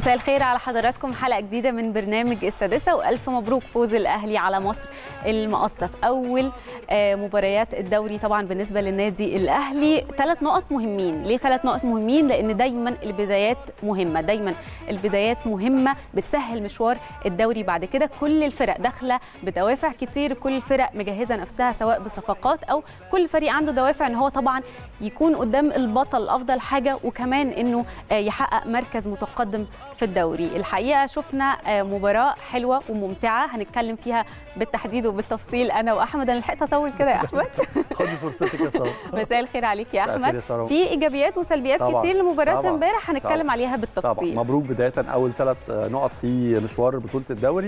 مساء الخير على حضراتكم حلقه جديده من برنامج السادسه والف مبروك فوز الاهلي على مصر المقصف اول آه، مباريات الدوري طبعا بالنسبه للنادي الاهلي ثلاث نقط مهمين ليه ثلاث نقط مهمين لان دايما البدايات مهمه دايما البدايات مهمه بتسهل مشوار الدوري بعد كده كل الفرق داخله بدوافع كتير كل الفرق مجهزه نفسها سواء بصفقات او كل فريق عنده دوافع ان هو طبعا يكون قدام البطل افضل حاجه وكمان انه آه، يحقق مركز متقدم في الدوري الحقيقه شفنا آه، مباراه حلوه وممتعه هنتكلم فيها بالتحديد وبالتفصيل انا واحمد انا لحقت اطول كده يا احمد خدي فرصتك يا ساره مساء الخير عليك يا مساء الخير احمد يا سارة. في ايجابيات وسلبيات طبعاً، كتير لمباراه طبعاً، امبارح هنتكلم طبعاً. عليها طبعا بالتفصيل مبروك بدايه اول ثلاث نقط في مشوار بطوله الدوري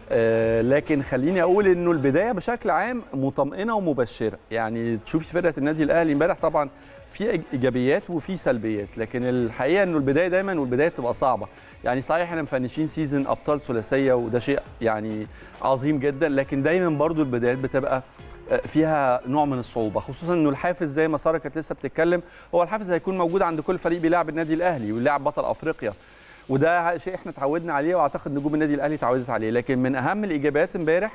آه، لكن خليني اقول انه البدايه بشكل عام مطمئنه ومبشره يعني تشوفي فرقه النادي الاهلي امبارح طبعا في ايجابيات وفي سلبيات لكن الحقيقه انه البدايه دايما والبدايه بتبقى صعبه يعني صحيح احنا مفنشين سيزون ابطال ثلاثيه وده شيء يعني عظيم جدا لكن دايما برضو البدايات بتبقى فيها نوع من الصعوبه خصوصا انه الحافز زي ما ساره كانت لسه بتتكلم هو الحافز هيكون موجود عند كل فريق بيلعب النادي الاهلي ويلعب بطل افريقيا وده شيء احنا اتعودنا عليه واعتقد نجوم النادي الاهلي اتعودت عليه لكن من اهم الايجابيات امبارح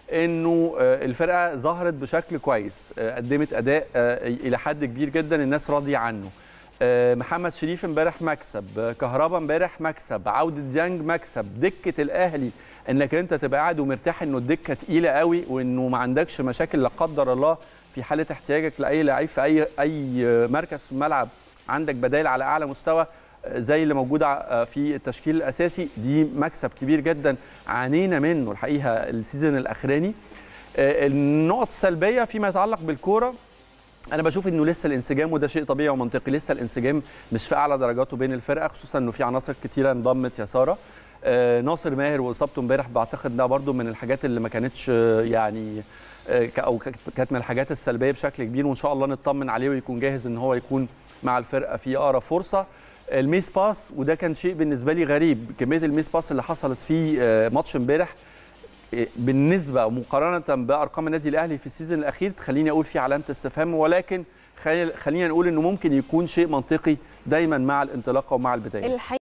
انه آه، الفرقه ظهرت بشكل كويس آه، قدمت اداء آه، الى حد كبير جدا الناس راضيه عنه آه، محمد شريف امبارح مكسب آه، كهربا امبارح مكسب عوده ديانج مكسب دكه الاهلي انك انت تبقى قاعد ومرتاح انه الدكه تقيله قوي وانه ما عندكش مشاكل لا قدر الله في حاله احتياجك لاي لعيب في اي اي مركز في الملعب عندك بدائل على اعلى مستوى آه، زي اللي موجوده آه، في التشكيل الاساسي دي مكسب كبير جدا عانينا منه الحقيقه السيزون الاخراني آه، النقط السلبيه فيما يتعلق بالكوره انا بشوف انه لسه الانسجام وده شيء طبيعي ومنطقي لسه الانسجام مش في اعلى درجاته بين الفرقه خصوصا انه في عناصر كتيره انضمت يا ساره آه، ناصر ماهر واصابته امبارح بعتقد ده برده من الحاجات اللي ما كانتش آه، يعني آه، ك- او ك- كانت من الحاجات السلبيه بشكل كبير وان شاء الله نطمن عليه ويكون جاهز ان هو يكون مع الفرقه في اقرب فرصه الميس باس وده كان شيء بالنسبه لي غريب كميه الميس باس اللي حصلت في آه، ماتش امبارح بالنسبه ومقارنه بارقام النادي الاهلي في السيزون الاخير تخليني اقول في علامه استفهام ولكن خلي- خلينا نقول انه ممكن يكون شيء منطقي دايما مع الانطلاقه ومع البدايه الحقيقه